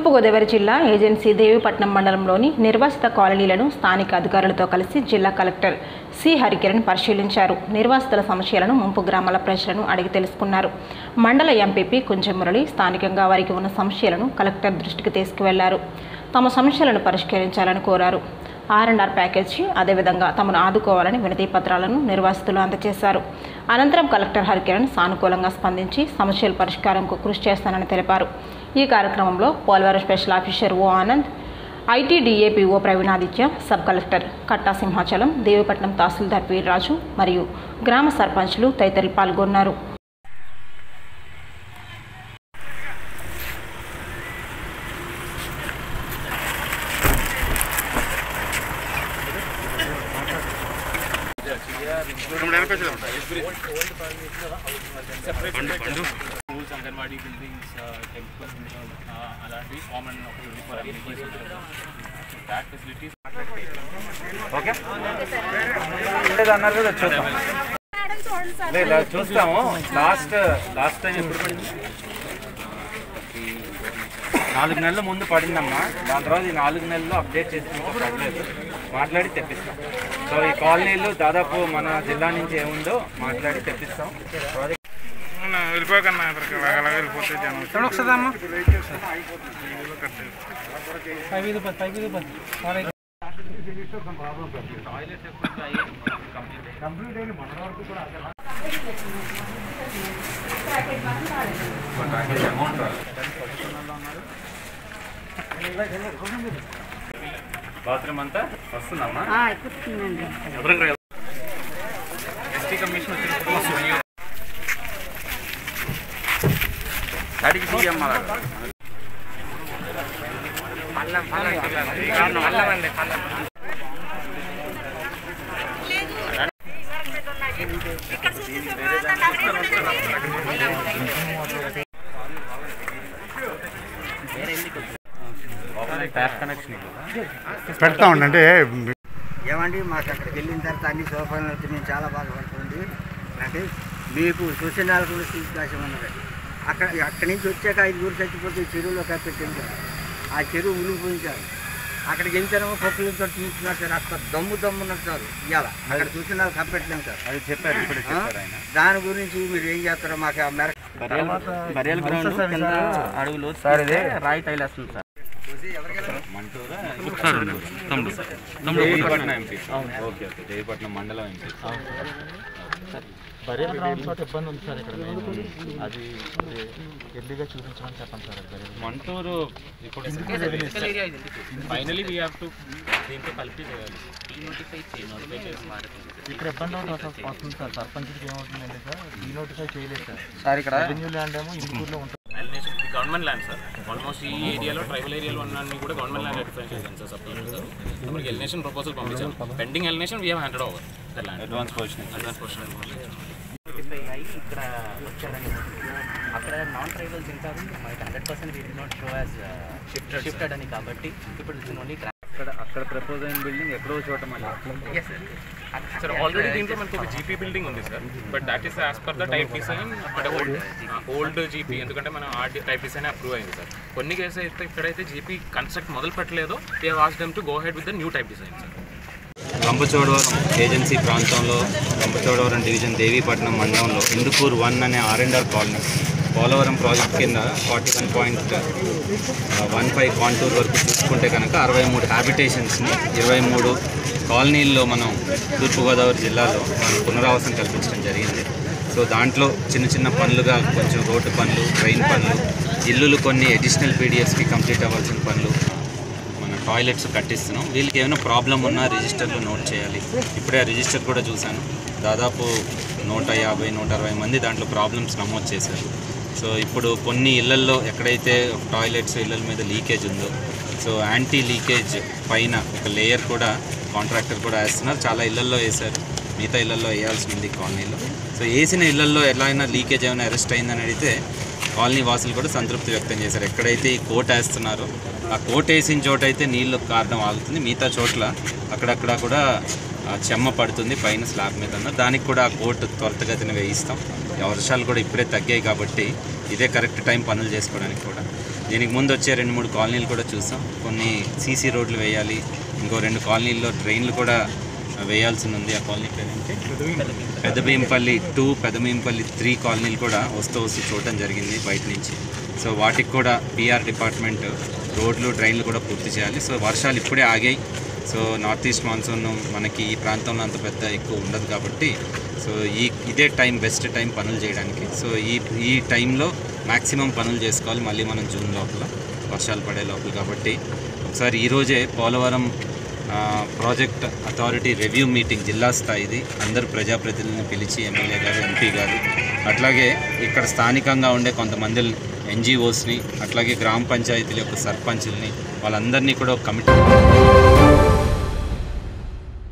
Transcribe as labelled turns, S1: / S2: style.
S1: తూర్పుగోదావరి జిల్లా ఏజెన్సీ దేవీపట్నం మండలంలోని నిర్వాసిత కాలనీలను స్థానిక అధికారులతో కలిసి జిల్లా కలెక్టర్ సి హరికిరణ్ పరిశీలించారు నిర్వాసితుల సమస్యలను ముంపు గ్రామాల ప్రజలను అడిగి తెలుసుకున్నారు మండల ఎంపీపీ కుంజమురళి స్థానికంగా వారికి ఉన్న సమస్యలను కలెక్టర్ దృష్టికి తీసుకువెళ్లారు తమ సమస్యలను పరిష్కరించాలని కోరారు ఆర్ అండ్ ఆర్ ప్యాకేజీ అదేవిధంగా తమను ఆదుకోవాలని వినతి పత్రాలను నిర్వాసితులు అందజేశారు అనంతరం కలెక్టర్ హరికిరణ్ సానుకూలంగా స్పందించి సమస్యల పరిష్కారంకు కృషి చేస్తానని తెలిపారు ఈ కార్యక్రమంలో Polavaram special officer O Anand ITDA PO Praveenaditya sub collector Katta Simhachalam Devipatnam tahsildar Veerraju మరియు గ్రామ సర్పంచ్లు తదితరులు పాల్గొన్నారు
S2: స్కూల్స్ అంగన్వాడీ బిల్డింగ్స్ టెంపుల్స్ అలాంటివి common opportunity for that facilities
S3: okay లేదు అన్నారు కదా చూద్దాం లేదు లేదు, చూస్తాము లాస్ట్ లాస్ట్ టైం ఎప్పుడు పడింది నాలుగు నెలల ముందు పడిందమ్మా దాని తర్వాత ఈ నాలుగు నెలలు అప్డేట్ చేస్తున్నాం పడలేదు మాట్లాడి తెప్పిస్తాం సో ఈ కాలనీలు దాదాపు మన జిల్లా నుంచి ఏముందో మాట్లాడి తెప్పిస్తాం ప్రాజెక్ట్
S4: వెళ్ళిపోకన్నా ఇక్కడికి అలాగ వెళ్ళిపోతే జనం
S3: బాత్రూమ్ అంతా వస్తుందమ్మా
S2: ఎస్టీ కమిషన్ వచ్చినప్పుడు
S3: అడిగి తీయమ్మా ట్యాప్ కనెక్షన్
S4: పెడతా ఉండండి
S5: ఏమండి మాకు అక్కడికి వెళ్ళిన తర్వాత అన్ని సోఫాలు వచ్చి నేను చాలా బాధపడుతుంది అంటే మీకు సూచనలు కూడా తీసుకాశం ఉన్నది అక్కడ అక్కడి నుంచి వచ్చాక ఐదుగురు చచ్చిపోతే చెరువులో కప్పెట్టింది ఆ చెరువు మునిగిపోయించారు అక్కడికి వెళ్తారేమో పప్పులతో తీసుకున్నారు సార్ అక్కడ దమ్ము దమ్ము ఉన్నారు సార్ ఇవాళ అక్కడ సూచనలు కప్పెట్టలేము సార్
S3: అది చెప్పారు ఇప్పుడు
S5: ఆ?
S3: చెప్పారు ఆయన
S5: దాని గురించి మీరు ఏం చేస్తారో మాకు ఆ మేరకు
S6: బరియల్ గ్రౌండ్ కింద అడుగులో
S3: సార్ ఇది
S6: రాయి తైలేస్తుంది సార్
S3: మంటూరా Devipatnam MP okay okay Devipatnam మండలం ఎంపీ
S6: బరియల్ గ్రౌండ్ చోట ఇబ్బంది ఉంది సార్ ఇక్కడ మెయిన్. అది ఎల్లీగా చూపించమని చెప్పండి సార్ అది బరియల్
S3: మంటూరు ఇప్పుడు
S2: ఫైనలీ వీ హ్యావ్ టు దీంతో కలిపి చేయాలి నోటిఫై నోటిఫై చేసి
S6: ఇక్కడ ఇబ్బంది ఒకటి వస్తుంది- వస్తుంది సార్ సర్పంచ్కి ఏమవుతుందంటే సార్ ఈ నోటిఫై చేయలేదు సార్
S5: సార్ ఇక్కడ
S6: రెవెన్యూ ల్యాండ్ ఏమో ఇంటికూరులో ఉంటుంది
S2: గవర్నమెంట్ ల్యాండ్ సార్ ఆల్మోస్ట్ ఈ ఏరియాలో ట్రైబల్ ఏరియాలో ఉన్న కూడా గవర్నమెంట్ ల్యాండ్ డిఫరెన్స్ చేశాను సార్ సప్లై సార్ మనకి ఎలినేషన్ ప్రపోజల్ పంపించాం pending alienation we handed over the land
S3: advance position
S2: advance question
S6: ఇక్కడ వచ్చారని అక్కడ నాన్ ట్రైబల్స్ ఉంటారు మనకి hundred percent we not show as shifted shifted అని కాబట్టి ఇప్పుడు ఇట్స్ ఓన్లీ
S3: అక్కడ అక్కడ ప్రపోజ్ అయిన బిల్డింగ్ ఎక్కడో చోట మళ్ళీ
S2: సార్ ఆల్రెడీ దీంట్లో మనకు ఒక జీపీ బిల్డింగ్ ఉంది sir but that is as per the type design but old old GP ఎందుకంటే మనం ఆ టైప్ డిజైన్ అప్రూవ్ అయింది సార్ కొన్ని కేసు అయితే ఇక్కడైతే జీపీ కన్స్ట్రక్ట్ మొదలు పెట్టలేదో they was deemed to go head with the new type design sir
S3: Rampachodavaram agency ప్రాంతంలో రంపచోడవరం డివిజన్ దేవీపట్నం మండలంలో ఇందుకూరు వన్ అనే R and R colony Polavaram project కింద forty one point one five contour వరకు చూసుకుంటే కనుక అరవై మూడు హ్యాబిటేషన్స్ని ఇరవై మూడు కాలనీల్లో మనం తూర్పుగోదావరి జిల్లాలో మనం పునరావాసం కల్పించడం జరిగింది సో దాంట్లో చిన్న చిన్న పనులుగా కొంచెం రోడ్డు పనులు ట్రైన్ పనులు ఇల్లులు కొన్ని అడిషనల్ పీడిఎఫ్స్కి కంప్లీట్ అవ్వాల్సిన పనులు మన టాయిలెట్స్ కట్టిస్తున్నాం వీళ్ళకి ఏమైనా ప్రాబ్లం ఉన్నా రిజిస్టర్లో నోట్ చేయాలి ఇప్పుడే ఆ రిజిస్టర్ కూడా చూశాను దాదాపు నూట యాభై నూట అరవై మంది దాంట్లో ప్రాబ్లమ్స్ నమోదు చేశారు సో ఇప్పుడు కొన్ని ఇళ్లల్లో ఎక్కడైతే టాయిలెట్స్ ఇళ్ళ మీద లీకేజ్ ఉందో సో యాంటీ లీకేజ్ పైన ఒక లేయర్ కూడా కాంట్రాక్టర్ కూడా వేస్తున్నారు చాలా ఇళ్లల్లో వేశారు మిగతా ఇళ్లల్లో వేయాల్సి ఉంది కాలనీలో సో వేసిన ఇళ్లల్లో ఎలా అయినా లీకేజ్ ఏమైనా అరెస్ట్ అయిందని అడిగితే కాలనీ వాసులు కూడా సంతృప్తి వ్యక్తం చేశారు ఎక్కడైతే ఈ కోట్ వేస్తున్నారో ఆ కోట్ వేసిన చోట అయితే నీళ్ళు కారణం ఆగుతుంది మిగతా చోట్ల అక్కడక్కడ కూడా ఆ, చెమ్మ పడుతుంది పైన స్లాబ్ మీద ఉన్న దానికి కూడా ఆ కోట్ త్వరితగతిన వేయిస్తాం ఈ వర్షాలు కూడా ఇప్పుడే తగ్గాయి కాబట్టి ఇదే కరెక్ట్ టైం పనులు చేసుకోవడానికి కూడా దీనికి ముందు వచ్చే రెండు మూడు కాలనీలు కూడా చూసాం కొన్ని సీసీ రోడ్లు వేయాలి ఇంకో రెండు కాలనీల్లో డ్రైన్లు కూడా వేయాల్సి ఉంది ఆ కాలనీ పేరేంటి పెద్దభీంపల్లి టూ పెద్దభీంపల్లి త్రీ కాలనీలు కూడా వస్తూ వస్తూ చూడటం జరిగింది బయట నుంచి సో వాటికి కూడా పిఆర్ డిపార్ట్మెంట్ రోడ్లు డ్రైన్లు కూడా పూర్తి చేయాలి సో వర్షాలు ఇప్పుడే ఆగాయి సో నార్త్ ఈస్ట్ మాన్సూన్ మనకి ఈ ప్రాంతంలో అంత పెద్ద ఎక్కువ ఉండదు కాబట్టి సో ఈ ఇదే టైం బెస్ట్ టైం పనులు చేయడానికి సో ఈ ఈ టైంలో మ్యాక్సిమం పనులు చేసుకోవాలి మళ్ళీ మనం జూన్ లోపల వర్షాలు పడే లోపల కాబట్టి ఒకసారి ఈరోజే పోలవరం ఆ, ప్రాజెక్ట్ అథారిటీ రివ్యూ మీటింగ్ జిల్లా స్థాయిది అందరు ప్రజాప్రతినిధులను పిలిచి ఎమ్మెల్యే గారు ఎంపీ గారు అట్లాగే ఇక్కడ స్థానికంగా ఉండే కొంతమంది ఎన్జిఓస్ని అట్లాగే గ్రామ పంచాయతీల యొక్క సర్పంచుల్ని వాళ్ళందరినీ కూడా ఒక కమిటీ